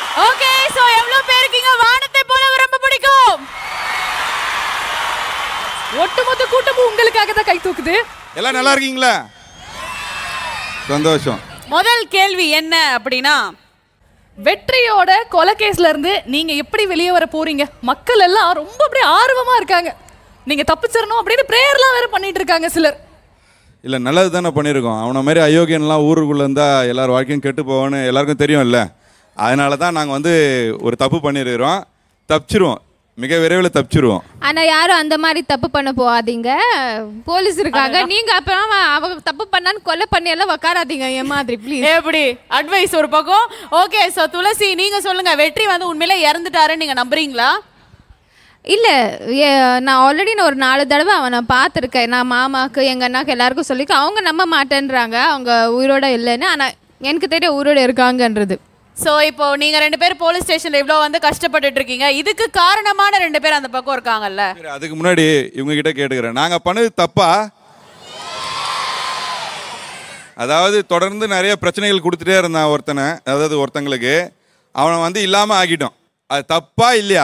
Okay so எவ்வளவு பேருக்கு இங்க வானத்தை போல ரொம்ப பிடிக்கும் ஒட்டுமொத்த கூட்டமும் உங்களுக்காக தான் கை தூக்குது எல்லாம் நல்லா இருக்கீங்களா சந்தோஷம் முதல் கேள்வி என்ன அப்படின்னா வெற்றியோட கொலைகேஸ்ல இருந்து நீங்க எப்படி வெளியே வர போறீங்க மக்கள் எல்லாம் ரொம்ப அப்படியே ஆர்வமா இருக்காங்க நீங்க தப்பிச்சிடணும் அப்படின்னு பிரேயர்லாம் வேற பண்ணிட்டு இருக்காங்க சிலர் இல்லை நல்லது தானே பண்ணியிருக்கோம் அவனை மாதிரி அயோக்கியன்லாம் ஊருக்குள்ளே இருந்தால் எல்லார் வாழ்க்கையும் கெட்டு போவோன்னு எல்லாருக்கும் தெரியும்ல அதனால தான் நாங்கள் வந்து ஒரு தப்பு பண்ணியிருக்கிறோம் தப்பிச்சிருவோம் மிக விரைவில் தப்பிச்சிருவோம் ஆனா யாரும் அந்த மாதிரி தப்பு பண்ண போகாதீங்க போலீஸ் இருக்காங்க நீங்க அப்புறம் அவன் அவங்க தப்பு பண்ணான்னு கொலை பண்ணி எல்லாம் உக்காராதீங்க என் மாதிரி ப்ளீஸ் எப்படி அட்வைஸ் ஒரு பக்கம் ஓகே சோ துளசி நீங்க சொல்லுங்க வெற்றி வந்து உண்மையிலே இறந்துட்டாருன்னு நீங்க நம்புறீங்களா இல்ல ஏ, நான் ஆல்ரெடி நான் ஒரு நாலு தடவை அவனை பார்த்துருக்கேன் நான் மாமாக்கு எங்க அண்ணாக்கு எல்லாருக்கும் சொல்லியிருக்கேன் அவங்க நம்ப மாட்டேன்றாங்க அவங்க உயிரோட இல்லைன்னு ஆனா எனக்கு தெரிய உயிரோட இருக்காங்கன்றது சோ இப்போ நீங்க ரெண்டு பேரும் போலீஸ் ஸ்டேஷன்ல இவ்வளவு வந்து கஷ்டப்பட்டுட்டு இருக்கீங்க இதுக்கு காரணமான ரெண்டு பேர் அந்த பக்கம் இருக்காங்கல்ல சரி அதுக்கு முன்னாடி இவங்க கிட்ட கேட்டுக்கிறேன் நாங்கள் பண்ணது தப்பா அதாவது தொடர்ந்து நிறைய பிரச்சனைகள் கொடுத்துட்டே இருந்தான் ஒருத்தனை அதாவது ஒருத்தங்களுக்கு அவனை வந்து இல்லாமல் ஆக்கிட்டோம் அது தப்பா இல்லையா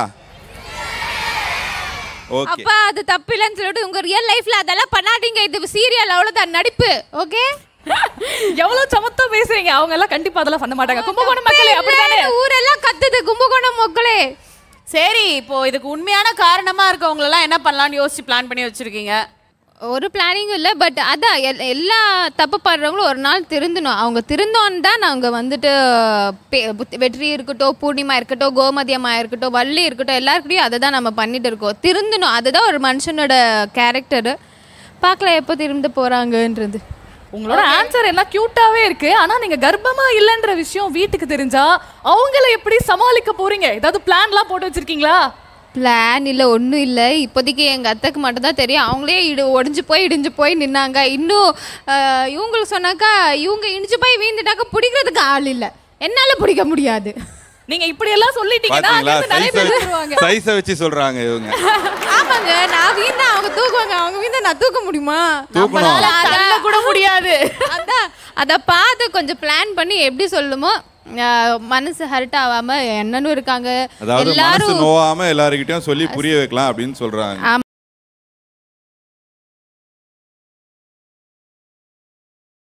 ஓகே அப்ப அது தப்பு இல்லைன்னு சொல்லிட்டு உங்க ரியல் லைஃப்ல அதெல்லாம் பண்ணாதீங்க இது சீரியல் அவ்வளவுதான் நடிப்பு ஓகே எவ்வளவு சமத்தா பேசுறீங்க அவங்க எல்லாம் கண்டிப்பா அதெல்லாம் பண்ண மாட்டாங்க கும்பகோணம் மக்களே அப்படிதானே ஊரெல்லாம் கத்துது கும்பகோணம் மக்களே சரி இப்போ இதுக்கு உண்மையான காரணமா இருக்கவங்க எல்லாம் என்ன பண்ணலாம்னு யோசிச்சு பிளான் பண்ணி வச்சிருக்கீங்க ஒரு பிளானிங்கும் இல்லை பட் அதான் எல்- எல்லா தப்பு பண்றவங்களும் ஒரு நாள் திருந்தணும் அவங்க திருந்தோன்னு தான் நாங்கள் வந்துட்டு பே- புத்தி- வெற்றி இருக்கட்டும் பூர்ணிமா இருக்கட்டும் கோமதியம்மா இருக்கட்டும் வள்ளி இருக்கட்டும் எல்லாருக்கிட்டையும் அதை தான் நம்ம பண்ணிட்டு இருக்கோம் திருந்தணும் அதுதான் ஒரு மனுஷனோட கேரக்டரு பார்க்கலாம் எப்போ திருந்த போகிறாங்கன்றது உங்களோட ஆன்சர் எல்லாம் கியூட்டாவே இருக்கு ஆனா நீங்க கர்ப்பமா இல்லைன்ற விஷயம் வீட்டுக்கு தெரிஞ்சா அவங்கள எப்படி சமாளிக்க போறீங்க ஏதாவது பிளான்லாம் போட்டு வச்சிருக்கீங்களா பிளான் இல்லை ஒன்றும் இல்லை இப்போதைக்கு எங்கள் அத்தைக்கு மட்டும் தான் தெரியும் அவங்களே இடு ஒடிஞ்சு போய் இடிஞ்சு போய் நின்னாங்க இன்னும் ஆஹ், இவங்களுக்கு சொன்னாக்கா இவங்க இடிஞ்சு போய் வீழ்ந்துட்டாக்கா பிடிக்கிறதுக்கு ஆள் இல்லை என்னால் பிடிக்க முடியாது நீங்க இப்படி எல்லாம் சொல்லிட்டீங்கன்னா பாத்தீங்களா அங்கிருந்து நிறைய பேர் வருவாங்க சைஸை வச்சு சொல்றாங்க இவங்க ஆமாங்க நான் வீந்தா அவங்க தூக்குவாங்க அவங்க வீந்தா நான் தூக்க முடியுமா தூக்கணும். நம்மளால தள்ள கூட முடியாது அதான் அதை பார்த்து கொஞ்சம் பிளான் பண்ணி எப்படி சொல்லுமோ ஆஹ், மனசு ஹர்ட் ஆகாம என்னன்னு இருக்காங்க அதாவது மனசு எல்லாரும் நோவாம எல்லாருக்கிட்டையும் சொல்லி புரிய வைக்கலாம் அப்படின்னு சொல்றாங்க